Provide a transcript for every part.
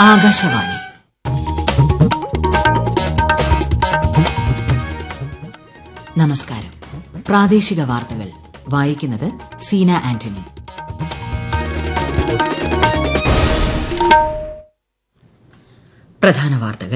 ആകാശവാണി നമസ്കാരം പ്രാദേശിക വാർത്തകൾ വായിക്കുന്നത് സീന ആന്റണി പ്രധാന വാർത്തകൾ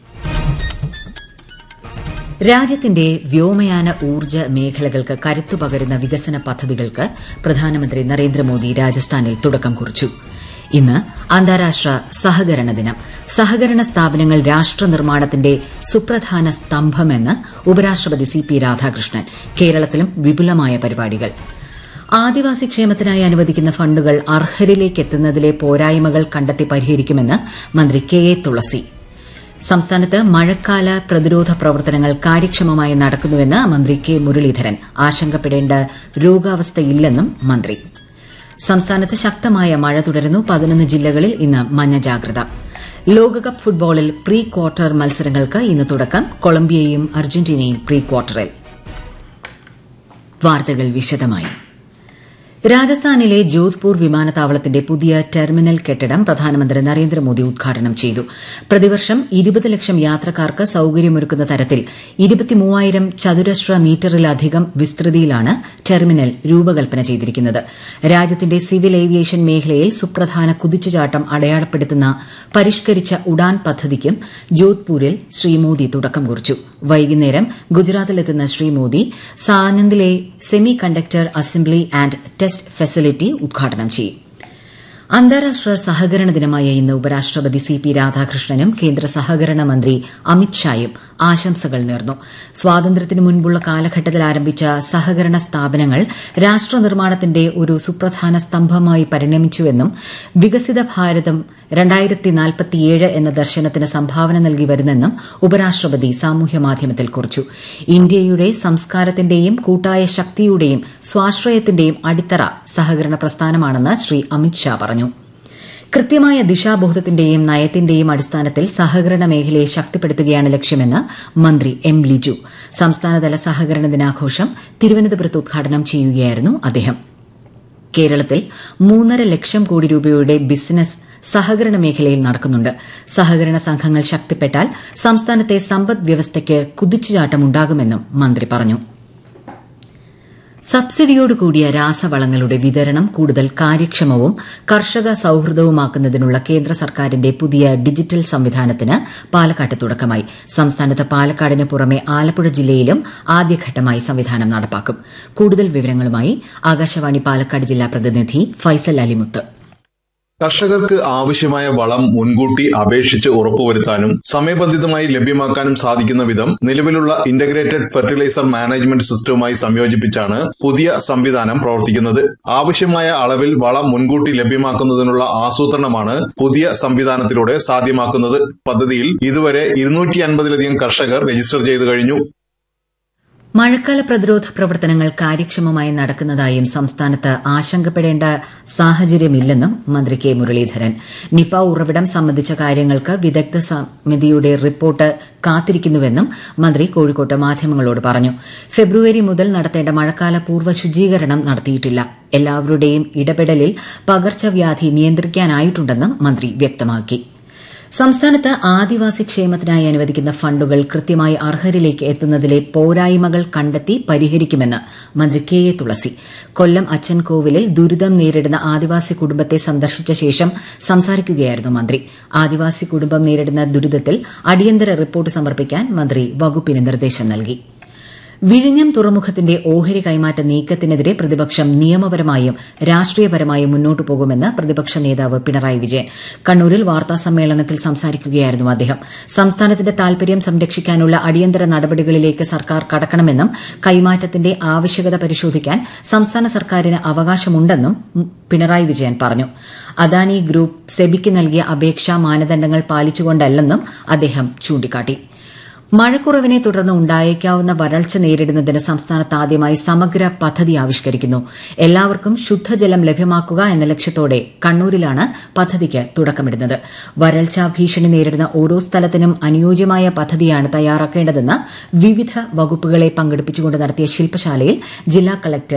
രാജ്യത്തിന്റെ വ്യോമയാന ഊർജ്ജ മേഖലകൾക്ക് കരുത്തു പകരുന്ന വികസന പദ്ധതികൾക്ക് പ്രധാനമന്ത്രി നരേന്ദ്രമോദി രാജസ്ഥാനിൽ തുടക്കം കുറിച്ചു ഇന്ന് അന്താരാഷ്ട്ര സഹകരണ ദിനം സഹകരണ സ്ഥാപനങ്ങൾ രാഷ്ട്ര നിർമ്മാണത്തിന്റെ സുപ്രധാന സ്തംഭമെന്ന് ഉപരാഷ്ട്രപതി സി പി രാധാകൃഷ്ണൻ കേരളത്തിലും വിപുലമായ പരിപാടികൾ ആദിവാസി ക്ഷേമത്തിനായി അനുവദിക്കുന്ന ഫണ്ടുകൾ അർഹരിലേക്ക് എത്തുന്നതിലെ പോരായ്മകൾ കണ്ടെത്തി പരിഹരിക്കുമെന്ന് മന്ത്രി കെ എ തുളസി സംസ്ഥാനത്ത് മഴക്കാല പ്രതിരോധ പ്രവർത്തനങ്ങൾ കാര്യക്ഷമമായി നടക്കുന്നുവെന്ന് മന്ത്രി കെ മുരളീധരൻ ആശങ്കപ്പെടേണ്ട രോഗാവസ്ഥയില്ലെന്നും മന്ത്രി സംസ്ഥാനത്ത് ശക്തമായ മഴ തുടരുന്നു പതിനൊന്ന് ജില്ലകളിൽ ഇന്ന് മഞ്ഞ ജാഗ്രത ലോകകപ്പ് ഫുട്ബോളിൽ പ്രീ ക്വാർട്ടർ മത്സരങ്ങൾക്ക് ഇന്ന് തുടക്കം കൊളംബിയയും അർജന്റീനയും പ്രീ ക്വാർട്ടറിൽ വാർത്തകൾ വിശദമായി രാജസ്ഥാനിലെ ജോധ്പൂർ വിമാനത്താവളത്തിന്റെ പുതിയ ടെർമിനൽ കെട്ടിടം പ്രധാനമന്ത്രി നരേന്ദ്രമോദി ഉദ്ഘാടനം ചെയ്തു പ്രതിവർഷം ഇരുപത് ലക്ഷം യാത്രക്കാർക്ക് സൌകര്യമൊരുക്കുന്ന തരത്തിൽ ഇരുപത്തിമൂവായിരം ചതുരശ്ര മീറ്ററിലധികം വിസ്തൃതിയിലാണ് ടെർമിനൽ രൂപകൽപ്പന ചെയ്തിരിക്കുന്നത് രാജ്യത്തിന്റെ സിവിൽ ഏവിയേഷൻ മേഖലയിൽ സുപ്രധാന കുതിച്ചുചാട്ടം അടയാളപ്പെടുത്തുന്ന പരിഷ്കരിച്ച ഉഡാൻ പദ്ധതിക്കും ജോധ്പൂരിൽ ശ്രീ മോദി തുടക്കം കുറിച്ചു വൈകുന്നേരം ഗുജറാത്തിലെത്തുന്ന ശ്രീ മോദി സാനന്ദിലെ semiconductor assembly and test facility ഉദ്ഘാടനം ചെയ്യും അന്താരാഷ്ട്ര സഹകരണ ദിനമായ ഇന്ന് ഉപരാഷ്ട്രപതി സി പി രാധാകൃഷ്ണനും കേന്ദ്ര സഹകരണ മന്ത്രി അമിത്ഷായും ആശംസകൾ നേർന്നു സ്വാതന്ത്ര്യത്തിന് മുൻപുള്ള കാലഘട്ടത്തിൽ ആരംഭിച്ച സഹകരണ സ്ഥാപനങ്ങൾ രാഷ്ട്ര നിർമ്മാണത്തിന്റെ ഒരു സുപ്രധാന സ്തംഭമായി പരിണമിച്ചുവെന്നും വികസിത ഭാരതം എന്ന ദർശനത്തിന് സംഭാവന നൽകി വരുന്നെന്നും ഉപരാഷ്ട്രപതി സാമൂഹ്യമാധ്യമത്തിൽ കുറിച്ചു ഇന്ത്യയുടെ സംസ്കാരത്തിന്റെയും കൂട്ടായ ശക്തിയുടെയും സ്വാശ്രയത്തിന്റെയും അടിത്തറ സഹകരണ പ്രസ്ഥാനമാണെന്ന് ശ്രീ അമിത്ഷാ പറഞ്ഞു കൃത്യമായ ദിശാബോധത്തിന്റെയും നയത്തിന്റെയും അടിസ്ഥാനത്തിൽ സഹകരണ മേഖലയെ ശക്തിപ്പെടുത്തുകയാണ് ലക്ഷ്യമെന്ന് മന്ത്രി എം ലിജു സംസ്ഥാനതല സഹകരണ ദിനാഘോഷം തിരുവനന്തപുരത്ത് ഉദ്ഘാടനം ചെയ്യുകയായിരുന്നു അദ്ദേഹം കേരളത്തിൽ മൂന്നര ലക്ഷം കോടി രൂപയുടെ ബിസിനസ് സഹകരണ മേഖലയിൽ നടക്കുന്നുണ്ട് സഹകരണ സംഘങ്ങൾ ശക്തിപ്പെട്ടാൽ സംസ്ഥാനത്തെ സമ്പദ് വ്യവസ്ഥയ്ക്ക് കുതിച്ചുചാട്ടമുണ്ടാകുമെന്നും മന്ത്രി പറഞ്ഞു സബ്സിഡിയോടുകൂടിയ രാസവളങ്ങളുടെ വിതരണം കൂടുതൽ കാര്യക്ഷമവും കർഷക സൌഹൃദവുമാക്കുന്നതിനുള്ള കേന്ദ്ര സർക്കാരിന്റെ പുതിയ ഡിജിറ്റൽ സംവിധാനത്തിന് പാലക്കാട്ട് തുടക്കമായി സംസ്ഥാനത്ത് പാലക്കാടിന് പുറമെ ആലപ്പുഴ ജില്ലയിലും ആദ്യഘട്ടമായി സംവിധാനം നടപ്പാക്കും കൂടുതൽ വിവരങ്ങളുമായി ആകാശവാണി പാലക്കാട് ജില്ലാ പ്രതിനിധി ഫൈസൽ അലിമുത്ത് കർഷകർക്ക് ആവശ്യമായ വളം മുൻകൂട്ടി അപേക്ഷിച്ച് ഉറപ്പുവരുത്താനും സമയബന്ധിതമായി ലഭ്യമാക്കാനും സാധിക്കുന്ന വിധം നിലവിലുള്ള ഇന്റഗ്രേറ്റഡ് ഫെർട്ടിലൈസർ മാനേജ്മെന്റ് സിസ്റ്റവുമായി സംയോജിപ്പിച്ചാണ് പുതിയ സംവിധാനം പ്രവർത്തിക്കുന്നത് ആവശ്യമായ അളവിൽ വളം മുൻകൂട്ടി ലഭ്യമാക്കുന്നതിനുള്ള ആസൂത്രണമാണ് പുതിയ സംവിധാനത്തിലൂടെ സാധ്യമാക്കുന്നത് പദ്ധതിയിൽ ഇതുവരെ ഇരുന്നൂറ്റി അൻപതിലധികം കർഷകർ രജിസ്റ്റർ ചെയ്തു കഴിഞ്ഞു മഴക്കാല പ്രതിരോധ പ്രവർത്തനങ്ങൾ കാര്യക്ഷമമായി നടക്കുന്നതായും സംസ്ഥാനത്ത് ആശങ്കപ്പെടേണ്ട സാഹചര്യമില്ലെന്നും മന്ത്രി കെ മുരളീധരൻ നിപ ഉറവിടം സംബന്ധിച്ച കാര്യങ്ങൾക്ക് വിദഗ്ധ സമിതിയുടെ റിപ്പോർട്ട് കാത്തിരിക്കുന്നുവെന്നും മന്ത്രി കോഴിക്കോട്ട് മാധ്യമങ്ങളോട് പറഞ്ഞു ഫെബ്രുവരി മുതൽ നടത്തേണ്ട മഴക്കാല പൂർവ്വ ശുചീകരണം നടത്തിയിട്ടില്ല എല്ലാവരുടെയും ഇടപെടലിൽ പകർച്ചവ്യാധി നിയന്ത്രിക്കാനായിട്ടുണ്ടെന്നും മന്ത്രി വ്യക്തമാക്കി സംസ്ഥാനത്ത് ആദിവാസി ക്ഷേമത്തിനായി അനുവദിക്കുന്ന ഫണ്ടുകൾ കൃത്യമായി അർഹരിലേക്ക് എത്തുന്നതിലെ പോരായ്മകൾ കണ്ടെത്തി പരിഹരിക്കുമെന്ന് മന്ത്രി കെ എ തുളസി കൊല്ലം അച്ചൻകോവിലിൽ ദുരിതം നേരിടുന്ന ആദിവാസി കുടുംബത്തെ സന്ദർശിച്ച ശേഷം സംസാരിക്കുകയായിരുന്നു മന്ത്രി ആദിവാസി കുടുംബം നേരിടുന്ന ദുരിതത്തിൽ അടിയന്തര റിപ്പോർട്ട് സമർപ്പിക്കാൻ മന്ത്രി വകുപ്പിന് നിർദ്ദേശം നൽകി വിഴിഞ്ഞം തുറമുഖത്തിന്റെ ഓഹരി കൈമാറ്റ നീക്കത്തിനെതിരെ പ്രതിപക്ഷം നിയമപരമായും രാഷ്ട്രീയപരമായും മുന്നോട്ടു പോകുമെന്ന് പ്രതിപക്ഷ നേതാവ് പിണറായി വിജയൻ കണ്ണൂരിൽ വാർത്താസമ്മേളനത്തിൽ സംസാരിക്കുകയായിരുന്നു അദ്ദേഹം സംസ്ഥാനത്തിന്റെ താൽപര്യം സംരക്ഷിക്കാനുള്ള അടിയന്തര നടപടികളിലേക്ക് സർക്കാർ കടക്കണമെന്നും കൈമാറ്റത്തിന്റെ ആവശ്യകത പരിശോധിക്കാൻ സംസ്ഥാന സർക്കാരിന് അവകാശമുണ്ടെന്നും പിണറായി വിജയൻ പറഞ്ഞു അദാനി ഗ്രൂപ്പ് സെബിക്ക് നൽകിയ അപേക്ഷാ മാനദണ്ഡങ്ങൾ പാലിച്ചുകൊണ്ടല്ലെന്നും അദ്ദേഹം ചൂണ്ടിക്കാട്ടി മഴക്കുറവിനെ തുടർന്ന് ഉണ്ടായേക്കാവുന്ന വരൾച്ച നേരിടുന്നതിന് സംസ്ഥാനത്ത് ആദ്യമായി സമഗ്ര പദ്ധതി ആവിഷ്കരിക്കുന്നു എല്ലാവർക്കും ശുദ്ധജലം ലഭ്യമാക്കുക എന്ന ലക്ഷ്യത്തോടെ കണ്ണൂരിലാണ് പദ്ധതിക്ക് തുടക്കമിടുന്നത് വരൾച്ചാ ഭീഷണി നേരിടുന്ന ഓരോ സ്ഥലത്തിനും അനുയോജ്യമായ പദ്ധതിയാണ് തയ്യാറാക്കേണ്ടതെന്ന് വിവിധ വകുപ്പുകളെ പങ്കെടുപ്പിച്ചുകൊണ്ട് നടത്തിയ ശില്പശാലയിൽ ജില്ലാ കളക്ടർ